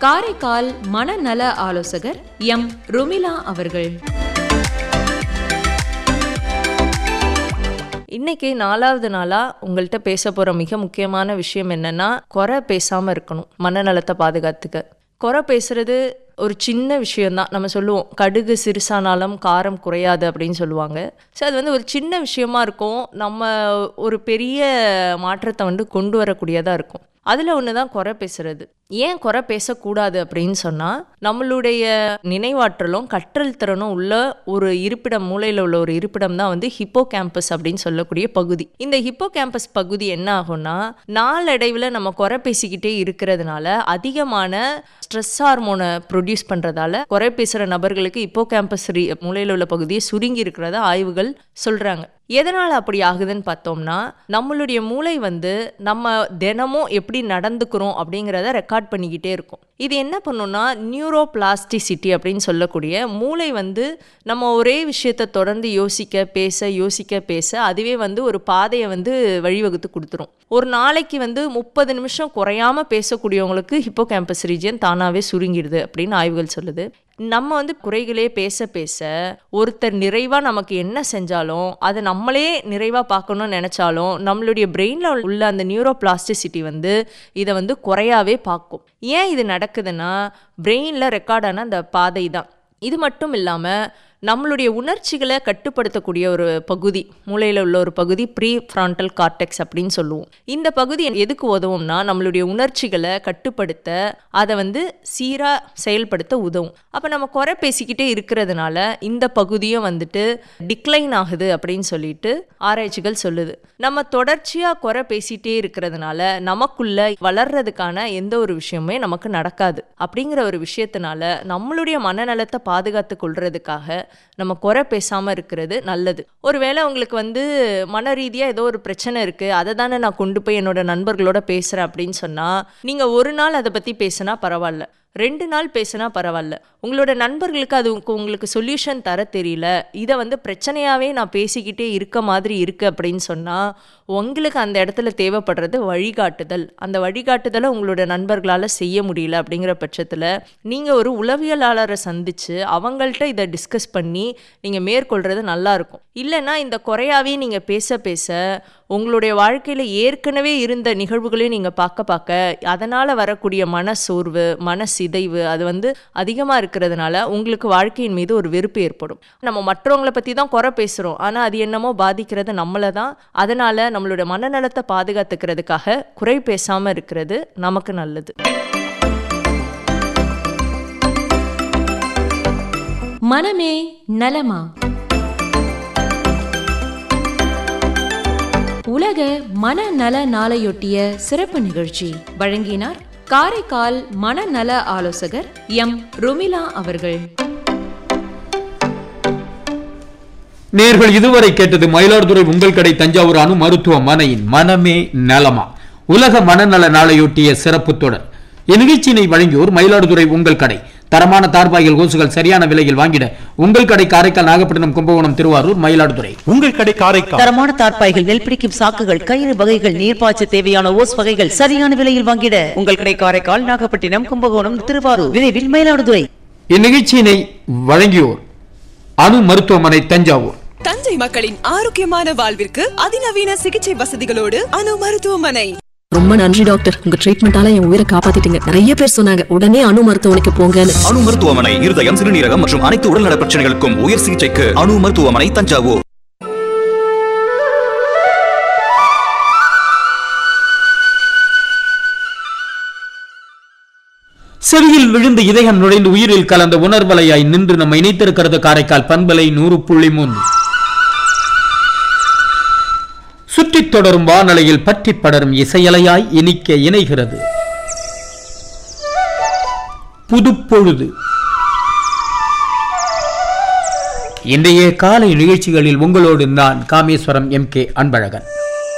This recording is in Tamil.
காரைக்கால் மனநல ஆலோசகர் எம் ருமிலா அவர்கள் இன்னைக்கு நாலாவது நாளா உங்கள்கிட்ட பேச போற மிக முக்கியமான விஷயம் என்னன்னா குறை பேசாம இருக்கணும் மனநலத்தை பாதுகாத்துக்க குறை பேசுறது ஒரு சின்ன விஷயம்தான் நம்ம சொல்லுவோம் கடுகு சிறுசானாலும் காரம் குறையாது அப்படின்னு சொல்லுவாங்க ஸோ அது வந்து ஒரு சின்ன விஷயமா இருக்கும் நம்ம ஒரு பெரிய மாற்றத்தை வந்து கொண்டு வரக்கூடியதாக இருக்கும் அதில் ஒன்று தான் குறை பேசுறது ஏன் குறை பேசக்கூடாது அப்படின்னு சொன்னால் நம்மளுடைய நினைவாற்றலும் கற்றல் திறனும் உள்ள ஒரு இருப்பிடம் மூளையில் உள்ள ஒரு இருப்பிடம் தான் வந்து ஹிப்போ கேம்பஸ் அப்படின்னு சொல்லக்கூடிய பகுதி இந்த ஹிப்போ கேம்பஸ் பகுதி என்ன ஆகும்னா நாளடைவில் நம்ம குறை பேசிக்கிட்டே இருக்கிறதுனால அதிகமான ஸ்ட்ரெஸ் ஹார்மோனை ப்ரொடியூஸ் பண்ணுறதால குறை பேசுகிற நபர்களுக்கு ஹிப்போ கேம்பஸ் மூளையில் உள்ள பகுதியை சுருங்கி இருக்கிறத ஆய்வுகள் சொல்கிறாங்க எதனால் அப்படி ஆகுதுன்னு பார்த்தோம்னா நம்மளுடைய மூளை வந்து நம்ம தினமும் எப்படி நடந்துக்கிறோம் அப்படிங்கிறத ரெக்கார்ட் பண்ணிக்கிட்டே இருக்கும் இது என்ன பண்ணுன்னா நியூரோ பிளாஸ்டிசிட்டி அப்படின்னு சொல்லக்கூடிய மூளை வந்து நம்ம ஒரே விஷயத்தை தொடர்ந்து யோசிக்க பேச யோசிக்க பேச அதுவே வந்து ஒரு பாதையை வந்து வழிவகுத்து கொடுத்துரும் ஒரு நாளைக்கு வந்து முப்பது நிமிஷம் குறையாம பேசக்கூடியவங்களுக்கு ஹிப்போ கேம்பஸ் ரீஜியன் தானாகவே சுருங்கிடுது அப்படின்னு ஆய்வுகள் சொல்லுது நம்ம வந்து குறைகளே பேச பேச ஒருத்தர் நிறைவாக நமக்கு என்ன செஞ்சாலும் அதை நம்மளே நிறைவாக பார்க்கணும்னு நினச்சாலும் நம்மளுடைய பிரெயினில் உள்ள அந்த நியூரோ பிளாஸ்டிசிட்டி வந்து இதை வந்து குறையாவே பார்க்கும் ஏன் இது நடக்குதுன்னா பிரெயினில் ரெக்கார்டான அந்த பாதை தான் இது மட்டும் இல்லாமல் நம்மளுடைய உணர்ச்சிகளை கட்டுப்படுத்தக்கூடிய ஒரு பகுதி மூளையில் உள்ள ஒரு பகுதி ப்ரீ ஃப்ரான்டல் கார்டெக்ஸ் அப்படின்னு சொல்லுவோம் இந்த பகுதி எதுக்கு உதவும்னா நம்மளுடைய உணர்ச்சிகளை கட்டுப்படுத்த அதை வந்து சீராக செயல்படுத்த உதவும் அப்போ நம்ம குறை பேசிக்கிட்டே இருக்கிறதுனால இந்த பகுதியும் வந்துட்டு டிக்ளைன் ஆகுது அப்படின்னு சொல்லிட்டு ஆராய்ச்சிகள் சொல்லுது நம்ம தொடர்ச்சியாக குறை பேசிகிட்டே இருக்கிறதுனால நமக்குள்ள வளர்றதுக்கான எந்த ஒரு விஷயமே நமக்கு நடக்காது அப்படிங்கிற ஒரு விஷயத்தினால நம்மளுடைய மனநலத்தை பாதுகாத்து கொள்றதுக்காக நம்ம குறை பேசாமல் இருக்கிறது நல்லது ஒருவேளை உங்களுக்கு வந்து மன ரீதியாக ஏதோ ஒரு பிரச்சனை இருக்குது அதை தானே நான் கொண்டு போய் என்னோட நண்பர்களோட பேசுகிறேன் அப்படின்னு சொன்னால் நீங்கள் ஒரு நாள் அதை பற்றி பேசினா பரவாயில்ல ரெண்டு நாள் பேசினா பரவாயில்ல உங்களோட நண்பர்களுக்கு அது உங்க- உங்களுக்கு சொல்யூஷன் தர தெரியல இதை வந்து பிரச்சனையாகவே நான் பேசிக்கிட்டே இருக்க மாதிரி இருக்குது அப்படின்னு சொன்னால் உங்களுக்கு அந்த இடத்துல தேவைப்படுறது வழிகாட்டுதல் அந்த வழிகாட்டுதலை உங்களோட நண்பர்களால் செய்ய முடியல அப்படிங்கிற பட்சத்தில் நீங்கள் ஒரு உளவியலாளரை சந்தித்து அவங்கள்ட்ட இதை டிஸ்கஸ் பண்ணி நீங்கள் மேற்கொள்கிறது நல்லாயிருக்கும் இல்லைன்னா இந்த குறையாவே நீங்கள் பேச பேச உங்களுடைய வாழ்க்கையில் ஏற்கனவே இருந்த நிகழ்வுகளையும் நீங்கள் பார்க்க பார்க்க அதனால் வரக்கூடிய மன சோர்வு மன சிதைவு அது வந்து அதிகமாக இருக்கிறதுனால உங்களுக்கு வாழ்க்கையின் மீது ஒரு வெறுப்பு ஏற்படும் நம்ம மற்றவங்கள பற்றி தான் குறை பேசுகிறோம் ஆனால் அது என்னமோ பாதிக்கிறது நம்மளை தான் அதனால் நம்மளோட மனநலத்தை பாதுகாத்துக்கிறதுக்காக குறை பேசாமல் இருக்கிறது நமக்கு நல்லது மனமே நலமா உலக மனநல நாளையொட்டிய சிறப்பு நிகழ்ச்சி வழங்கினார் காரைக்கால் மனநல ஆலோசகர் எம் ருமிலா அவர்கள் நேர்கள் இதுவரை கேட்டது மயிலாடுதுறை உங்கள் கடை தஞ்சாவூர் அணு மருத்துவமனையின் மனமே நலமா உலக மனநல நாளையொட்டிய சிறப்பு தொடர் இந்நிகழ்ச்சியினை வழங்கியோர் மயிலாடுதுறை உங்கள் கடை தரமான தார்பாய்கள் கோசுகள் சரியான விலையில் வாங்கிட உங்கள் கடை காரைக்கால் நாகப்பட்டினம் கும்பகோணம் திருவாரூர் மயிலாடுதுறை உங்கள் கடை காரைக்கால் தரமான தார்ப்பாய்கள் நெல் பிடிக்கும் சாக்குகள் கயிறு வகைகள் நீர்ப்பாய்ச்ச தேவையான ஓஸ் வகைகள் சரியான விலையில் வாங்கிட உங்கள் கடை காரைக்கால் நாகப்பட்டினம் கும்பகோணம் திருவாரூர் விரைவில் மயிலாடுதுறை இந்நிகழ்ச்சியினை வழங்கியோர் அணு மருத்துவமனை தஞ்சாவூர் தஞ்சை மக்களின் ஆரோக்கியமான வாழ்விற்கு அதிநவீன சிகிச்சை வசதிகளோடு அணு மருத்துவமனை ரொம்ப நன்றி டாக்டர் உங்க ட்ரீட்மெண்டால என் உயிரை காப்பாத்திட்டீங்க நிறைய பேர் சொன்னாங்க உடனே அணு மருத்துவமனைக்கு போங்கன்னு அணு மருத்துவமனை இருதயம் சிறுநீரகம் மற்றும் அனைத்து உடல்நல பிரச்சனைகளுக்கும் உயர் சிகிச்சைக்கு அணு மருத்துவமனை தஞ்சாவூர் செவியில் விழுந்து இதயம் நுழைந்து உயிரில் கலந்த உணர்வலையாய் நின்று நம்ம இணைத்திருக்கிறது காரைக்கால் பண்பலை நூறு புள்ளி மூன்று சுற்றித் தொடரும் வானலையில் பற்றி படரும் இசையலையாய் இனிக்க இணைகிறது புதுப்பொழுது இன்றைய காலை நிகழ்ச்சிகளில் உங்களோடு நான் காமேஸ்வரம் எம் கே அன்பழகன்